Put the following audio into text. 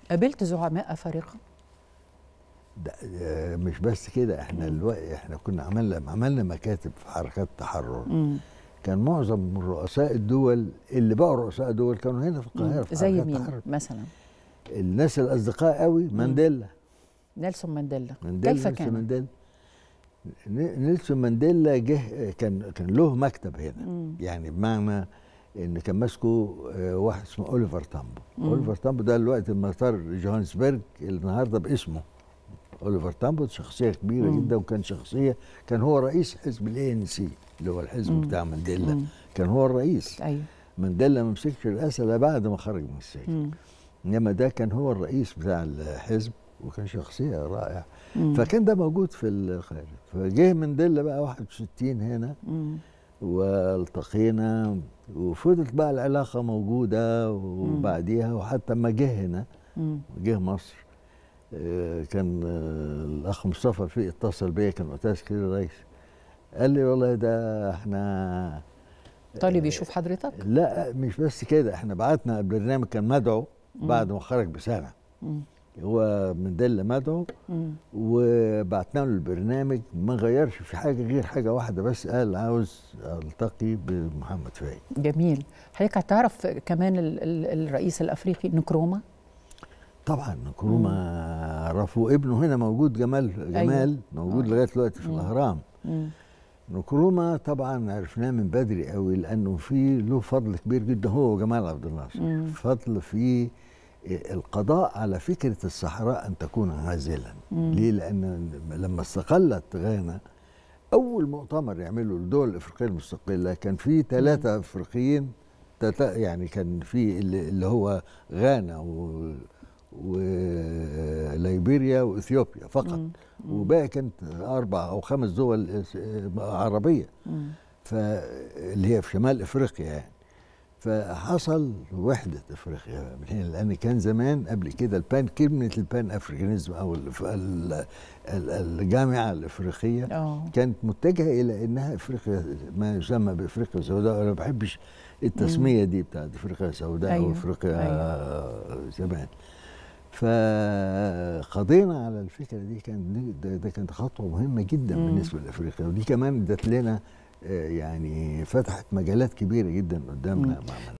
قابلت زعماء افارقه ده آه، مش بس كده احنا الوقت احنا كنا عملنا عملنا مكاتب في حركات التحرر مم. كان معظم رؤساء الدول اللي بقوا رؤساء دول كانوا هنا في القاهره في زي حركات مين التحرر. مثلا الناس الاصدقاء قوي مانديلا نيلسون مانديلا مانديلا كيف نيلسون كان مانديلا ن- نيلسون مانديلا جه كان كان له مكتب هنا مم. يعني بمعنى ان كان ماسكه آه، واحد اسمه اوليفر تامبو مم. اوليفر تامبو ده دلوقتي مطار جوهانسبرج النهارده باسمه اوليفر تامبو شخصيه كبيره مم. جدا وكان شخصيه كان هو رئيس حزب الاي ان سي اللي هو الحزب مم. بتاع مانديلا مم. كان هو الرئيس ايوه مانديلا ما مسكش الرئاسه الا بعد ما خرج من السجن مم. انما ده كان هو الرئيس بتاع الحزب وكان شخصيه رائعه مم. فكان ده موجود في الخارج فجه مانديلا بقى 61 هنا مم. والتقينا وفضلت بقى العلاقة موجودة وبعديها وحتى ما جه هنا مم. جه مصر آه، كان آه، الأخ مصطفى في اتصل بيا كان وقتها سكرتير الرئيس قال لي والله ده احنا طالب يشوف حضرتك لا مش بس كده احنا بعتنا البرنامج كان مدعو بعد ما خرج بسنة مم. هو من دل مدعو مم. وبعتنا له البرنامج ما غيرش في حاجة غير حاجة واحدة بس قال عاوز التقي بمحمد فايد جميل حضرتك هتعرف كمان ال ال الرئيس الافريقي نكروما طبعا نكروما عرفوا ابنه هنا موجود جمال جمال موجود آه. لغايه دلوقتي في مم. الاهرام مم. نكروما طبعا عرفناه من بدري قوي لانه في له فضل كبير جدا هو وجمال عبد الناصر مم. فضل في القضاء على فكره الصحراء ان تكون عازلا مم. ليه لان لما استقلت غانا اول مؤتمر يعمله الدول الافريقيه المستقله كان في ثلاثه افريقيين تلاتة- يعني كان في اللي اللي هو غانا و وليبيريا واثيوبيا فقط مم. وباقي كانت اربع او خمس دول عربيه مم. فاللي هي في شمال افريقيا يعني فحصل وحده افريقيا من هنا لان كان زمان قبل كده البان كلمه البان افريكانيزم او الف- ال- ال- الجامعه الافريقيه اه كانت متجهه الى انها افريقيا ما يسمى بافريقيا السوداء انا ما بحبش التسميه دي بتاعت افريقيا السوداء او أيوة، افريقيا أيوة. زمان فقضينا على الفكره دي كان دي ده, ده كانت خطوه مهمه جدا مم. بالنسبه لافريقيا ودي كمان ادت لنا آه، يعني فتحت مجالات كبيره جدا قدامنا مم. مع